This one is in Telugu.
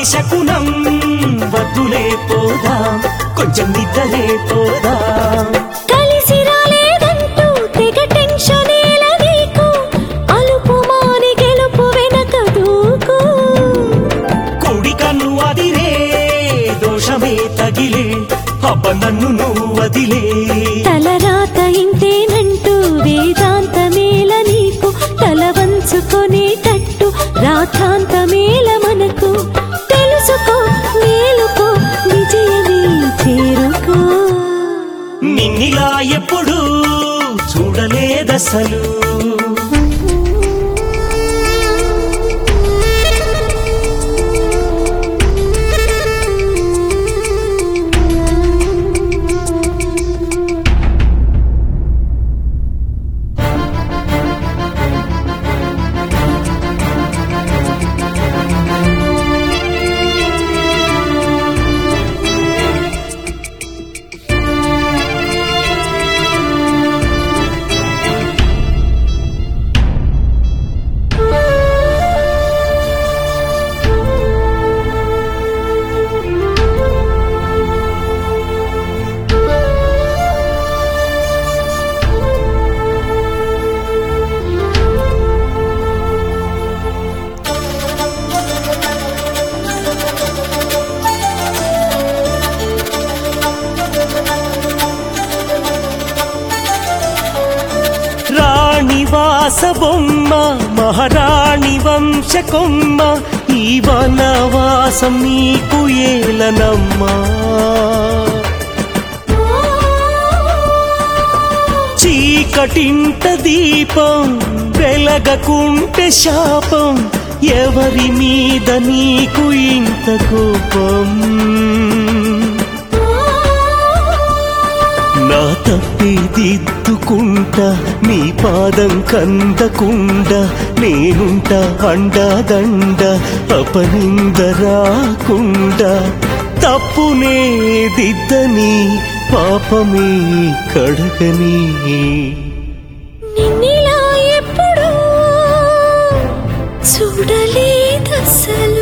శకునం వద్దులే పోదాం కొంచెం నిద్రలే పోదాం కలిసి రాలేదంటూ తెగ టెన్షనేల నీకు అలుపు మాని గెలుపు వెనక దూకు కుడి కన్ను అదిరే దోషమే తగిలే అబ్బ నన్ను నువ్వు వదిలే తలరాత ఇంతేనంటూ వేదాంతమేల నీకు తల వంచుకొనేటట్టు రాథాంతమేల మనకు తెలుసుకో మేలుకో విజయమే చేరుకో నిన్నిలా ఎప్పుడు చూడలేదసలు రాణివాస బొమ్మ మహారాణి వంశకొమ్మ ఈ వనవాసం నీకు ఏలనమ్మా చీకటింట దీపం వెలగకుంటే శాపం ఎవరి మీద నీకు ఇంత కోపం నా తప్పి దిద్దుకుంటా నీ పాదం కందకుండా నేనుంట అండదండ అపనింద రాకుండా తప్పునే దిద్దని పాపమే కడగని నిన్నిలా ఎప్పుడు చూడలేదసలు